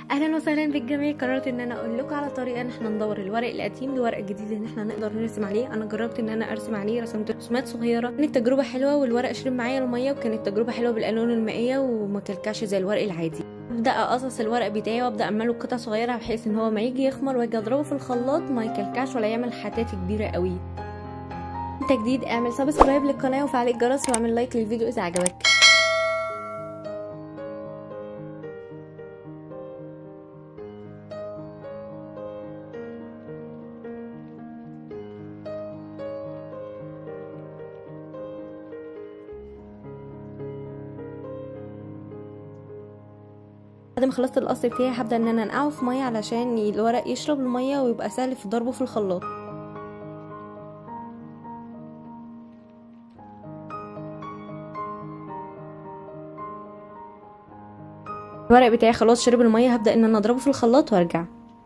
اهلا وسهلا بالجميع قررت ان انا اقول لكم على طريقه ان احنا ندور الورق القديم لورق جديد ان احنا نقدر نرسم عليه انا جربت ان انا ارسم عليه رسمت رسومات صغيره كانت تجربه حلوه والورق شرب معايا الميه وكانت تجربه حلوه بالالوان المائيه وما كلكعش زي الورق العادي ابدا اقصص الورق بتاعي وابدا اعمله قطع صغيره بحيث ان هو ما يجي يخمر واجي اضربه في الخلاط ما يكلكعش ولا يعمل حتات كبيره قوي انت جديد اعمل سبسكرايب للقناه وفعل الجرس واعمل لايك للفيديو اذا عجبك بعد ما خلصت القص بتاعي هبدا ان انا انقعه في ميه علشان الورق يشرب الميه ويبقى سهل في ضربه في الخلاط الورق بتاعي خلاص شرب الميه هبدا ان انا اضربه في الخلاط وارجع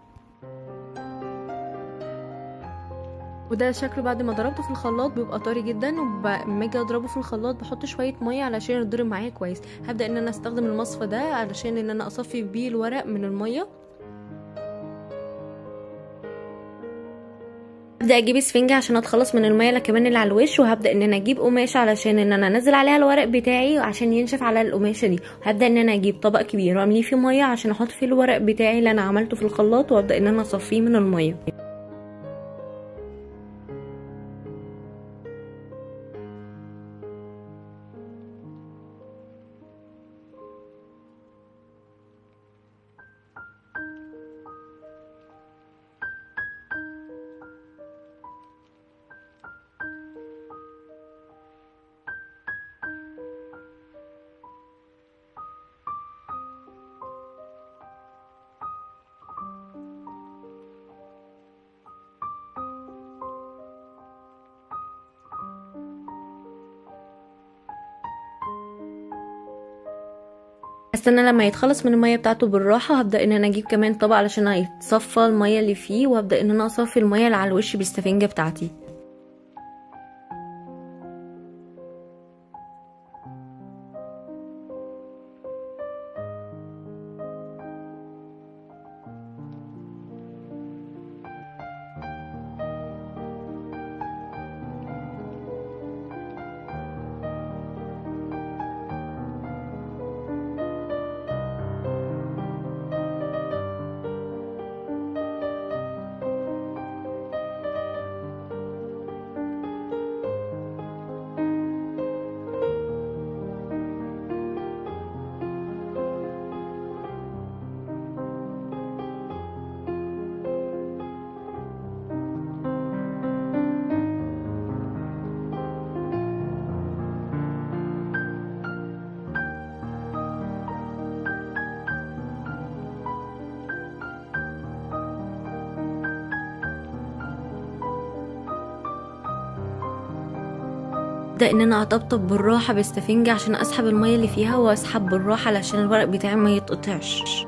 وده شكله بعد ما ضربته في الخلاط بيبقى طري جدا ولما اجي اضربه في الخلاط بحط شويه ميه علشان يضرب معايا كويس هبدا ان انا استخدم المصفى ده علشان ان انا اصفي بيه الورق من الميه هبدا اجيب اسفنجه عشان اتخلص من الميه اللي كمان اللي على الوش وهبدا ان انا اجيب قماشه علشان ان انا انزل عليها الورق بتاعي عشان ينشف على القماشه دي وهبدا ان انا اجيب طبق كبير وامليه فيه ميه عشان احط فيه الورق بتاعي اللي انا عملته في الخلاط وابدا ان انا اصفيه من الميه استنى لما يتخلص من الميه بتاعته بالراحه هبدا ان انا اجيب كمان طبق علشان يتصفى الميه اللي فيه وابدا ان انا اصفي الميه اللي على الوش بالسفنجه بتاعتي ابدا ان انا اطبطب بالراحه بالسفنجه عشان اسحب الميه اللي فيها واسحب بالراحه علشان الورق بتاعي ما يتقطعش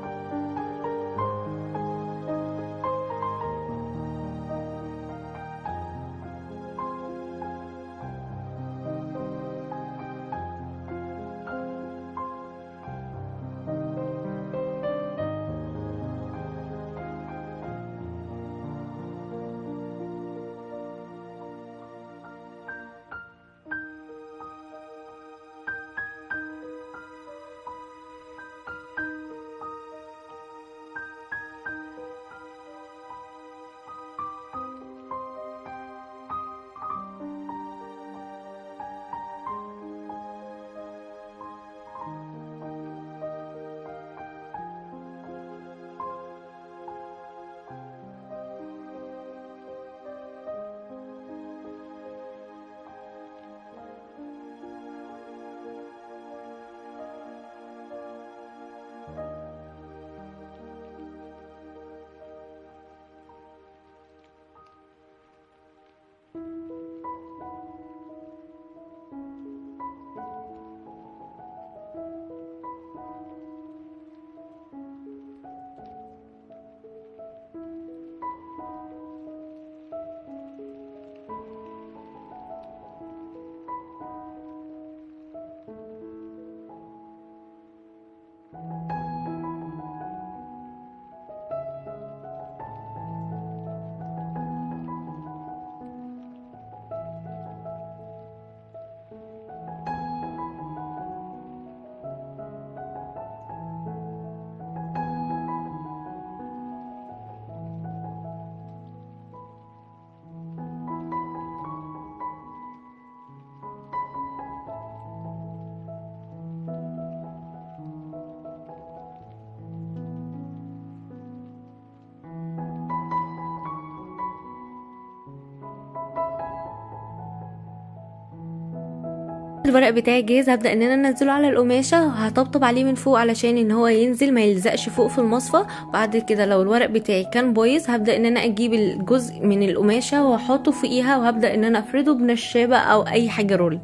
الورق بتاعي جاهز هبدا ان انا انزله على القماشه وهطبطب عليه من فوق علشان ان هو ينزل ما يلزقش فوق في المصفى بعد كده لو الورق بتاعي كان بايظ هبدا ان انا اجيب الجزء من القماشه واحطه فوقيها وهبدا ان انا افرده بنشابه او اي حاجه رول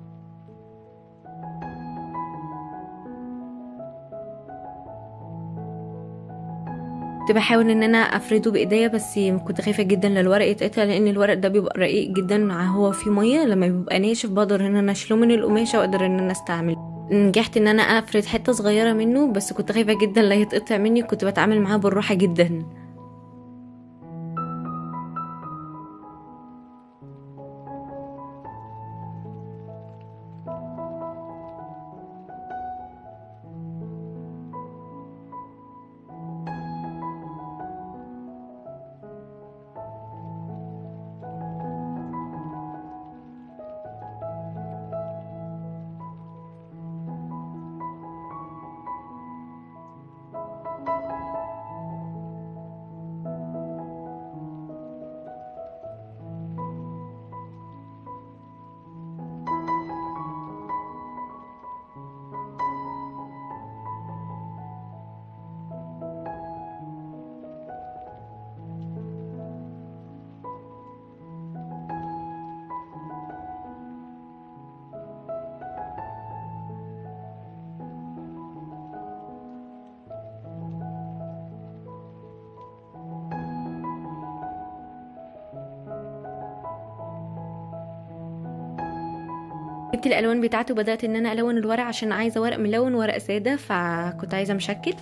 كنت بحاول ان انا افرده بايديا بس كنت خايفه جدا للورق يتقطع لان الورق ده بيبقى رقيق جدا هو في ميه لما بيبقى ناشف بقدر ان انا اشيله من القماشه واقدر ان انا استعمله نجحت ان انا افرد حته صغيره منه بس كنت خايفه جدا لا يتقطع مني كنت بتعامل معاه بالراحه جدا جبت الالوان بتاعته وبدات ان انا الون الورق عشان عايزه ورق ملون ورق ساده فكنت عايزه مشكل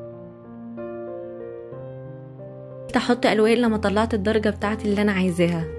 احط الوان لما طلعت الدرجه بتاعتي اللي انا عايزاها